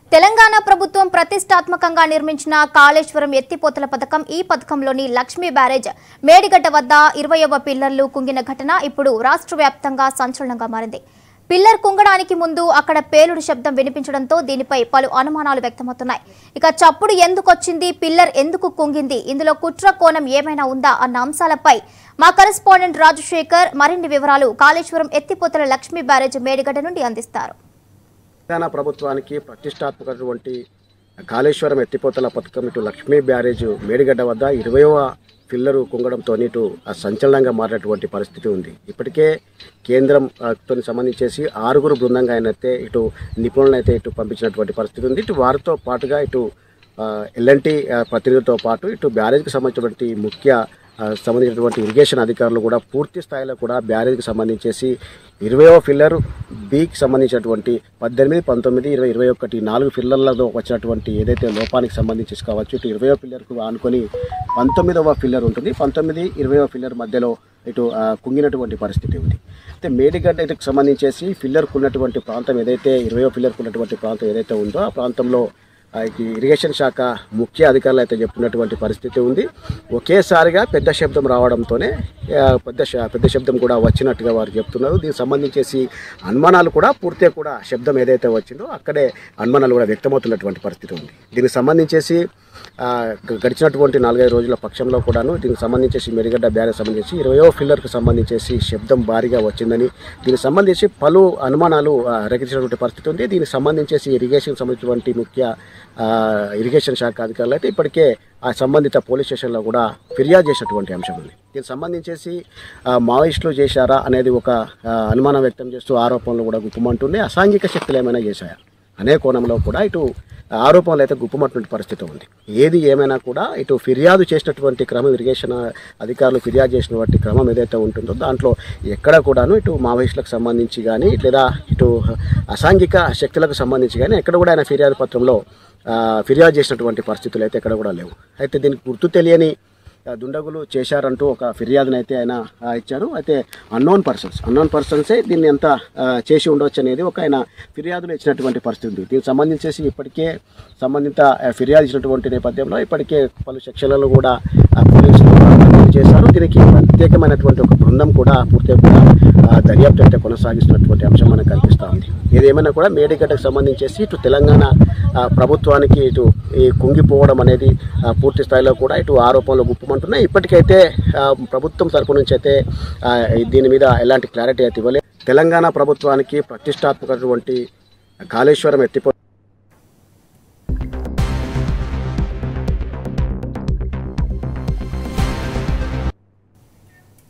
తెలంగాణ ప్రభుత్వం ప్రతిష్టాత్మకంగా నిర్మించిన కాళేశ్వరం ఎత్తిపోతల పథకం ఈ పథకంలోని లక్ష్మీ బ్యారేజ్ మేడిగడ్డ వద్ద ఇరవయవ పిల్లర్లు కుంగిన ఘటన ఇప్పుడు రాష్ట్ర వ్యాప్తంగా సంచలనంగా మారింది పిల్లర్ కుంగడానికి ముందు అక్కడ పేలుడు శబ్దం వినిపించడంతో దీనిపై పలు అనుమానాలు వ్యక్తమవుతున్నాయి ఇక చప్పుడు ఎందుకొచ్చింది పిల్లర్ ఎందుకు కుంగింది ఇందులో కుట్ర కోణం ఏమైనా ఉందా అన్న అంశాలపై మా కరెస్పాండెంట్ రాజశేఖర్ మరిన్ని వివరాలు కాళేశ్వరం ఎత్తిపోతల లక్ష్మీ బ్యారేజ్ మేడిగడ్డ నుండి అందిస్తారు తెలంగాణ ప్రభుత్వానికి ప్రతిష్టాత్మకటువంటి కాళేశ్వరం ఎత్తిపోతల పథకం ఇటు లక్ష్మీ బ్యారేజ్ మేడిగడ్డ వద్ద ఇరవైవ పిల్లరు కుంగడంతో ఇటు ఆ సంచలనంగా మారినటువంటి పరిస్థితి ఉంది ఇప్పటికే కేంద్రం ఆ, తోని సంబంధించేసి ఆరుగురు బృందంగా ఆయనైతే ఇటు నిపుణులనైతే ఇటు పంపించినటువంటి పరిస్థితి ఉంది ఇటు వారితో పాటుగా ఇటు ఎల్ఎన్టీ ప్రతినిధులతో పాటు ఇటు బ్యారేజ్కి సంబంధించినటువంటి ముఖ్య ఆ, సంబంధించినటువంటి ఇరిగేషన్ అధికారులు కూడా పూర్తి స్థాయిలో కూడా బ్యారేజ్కి సంబంధించేసి ఇరవైవ ఫిల్లర్ బికి సంబంధించినటువంటి పద్దెనిమిది పంతొమ్మిది ఇరవై ఇరవై ఒకటి నాలుగు ఫిల్లర్లతో వచ్చినటువంటి ఏదైతే లోపానికి సంబంధించి కావచ్చు ఇటు ఇరవైవ ఫిల్లర్కు ఆనుకొని పంతొమ్మిదవ ఫిల్లర్ ఉంటుంది పంతొమ్మిది ఇరవైవ ఫిల్లర్ మధ్యలో ఇటు ఆ, కుంగినటువంటి పరిస్థితి ఉంది అయితే మేడిగడ్డ ఇటుకు సంబంధించేసి ఫిల్లర్కు ఉన్నటువంటి ప్రాంతం ఏదైతే ఇరవయో ఫిల్లర్కు ఉన్నటువంటి ప్రాంతం ఏదైతే ఉందో ఆ ప్రాంతంలో ఆ, ఈ ఇరిగేషన్ శాఖ ముఖ్య అధికారులు అయితే చెప్తున్నటువంటి పరిస్థితి ఉంది ఒకేసారిగా పెద్ద శబ్దం రావడంతోనే ఆ, పెద్ద శ- పెద్ద శబ్దం కూడా వచ్చినట్టుగా వారు చెప్తున్నారు దీనికి సంబంధించేసి అనుమానాలు కూడా పూర్తిగా కూడా శబ్దం ఏదైతే వచ్చిందో అక్కడే అనుమానాలు కూడా వ్యక్తమవుతున్నటువంటి పరిస్థితి ఉంది దీనికి సంబంధించేసి ఆ, గ- గడిచినటువంటి నాలుగైదు రోజుల పక్షంలో కూడాను దీనికి సంబంధించేసి మెరిగడ్డ బ్యారేజ్ సంబంధించి ఇరవయో ఫిల్లర్కి సంబంధించేసి శబ్దం భారీగా వచ్చిందని దీనికి సంబంధించి పలు అనుమానాలు ఆ, రేకెత్తించినటువంటి పరిస్థితి ఉంది దీనికి సంబంధించేసి ఇరిగేషన్ సంబంధించినటువంటి ముఖ్య ఆ, ఇరిగేషన్ శాఖ అధికారులు అయితే ఇప్పటికే ఆ సంబంధిత పోలీస్ స్టేషన్లో కూడా ఫిర్యాదు చేసినటువంటి అంశం ఉంది దీనికి సంబంధించేసి ఆ, మావోయిస్టులు చేశారా అనేది ఒక ఆ, అనుమానం వ్యక్తం చేస్తూ ఆరోపణలు కూడా గుప్పమంటుంది అసాంఘిక శక్తులు ఏమైనా చేశాయా అనే కోణంలో కూడా ఇటు ఆరోపణలు అయితే గుప్పమట్టినటువంటి పరిస్థితి ఉంది ఏది ఏమైనా కూడా ఇటు ఫిర్యాదు చేసినటువంటి క్రమం ఇరిగేషన్ అధికారులు ఫిర్యాదు చేసినటువంటి క్రమం ఏదైతే ఉంటుందో దాంట్లో ఎక్కడ కూడాను ఇటు మావోయిస్టులకు సంబంధించి కానీ లేదా ఇటు అసాంఘిక శక్తులకు సంబంధించి కానీ ఎక్కడ కూడా ఆయన ఫిర్యాదు పత్రంలో ఆ, ఫిర్యాదు చేసినటువంటి పరిస్థితులు అయితే ఎక్కడ కూడా లేవు అయితే దీనికి గుర్తు తెలియని ఆ, దుండగులు చేశారంటూ ఒక ఫిర్యాదును అయితే ఆయన ఆ, ఇచ్చారు అయితే అన్నోన్ పర్సన్స్ అన్నోన్ పర్సన్సే దీన్ని ఎంత ఆ, చేసి ఉండొచ్చు అనేది ఒక ఆయన ఫిర్యాదులు ఇచ్చినటువంటి పరిస్థితి ఉంది దీనికి సంబంధించేసి ఇప్పటికే సంబంధిత ఆ, ఫిర్యాదు ఇచ్చినటువంటి నేపథ్యంలో ఇప్పటికే పలు సెక్షన్లలో కూడా ఆ, పోలీసులు కూడా నమోదు చేశారు దీనికి ప్రత్యేకమైనటువంటి ఒక బృందం కూడా పూర్తిగా కూడా ఆ, దర్యాప్తు అయితే కొనసాగిస్తున్నటువంటి అంశం మనకు కనిపిస్తూ ఉంది ఏదేమైనా కూడా మేడిగడ్డకు సంబంధించేసి ఇటు తెలంగాణ ఆ, ప్రభుత్వానికి ఇటు ఈ కుంగిపోవడం అనేది ఆ, పూర్తి స్థాయిలో కూడా ఇటు ఆరోపణలు గుప్పమంటున్నాయి ఇప్పటికైతే ఆ, ప్రభుత్వం తరపు నుంచి అయితే ఆ, దీని మీద ఎలాంటి క్లారిటీ అయితే ఇవ్వలేదు తెలంగాణ ప్రభుత్వానికి ప్రతిష్టాత్మకటువంటి కాళేశ్వరం ఎత్తిపో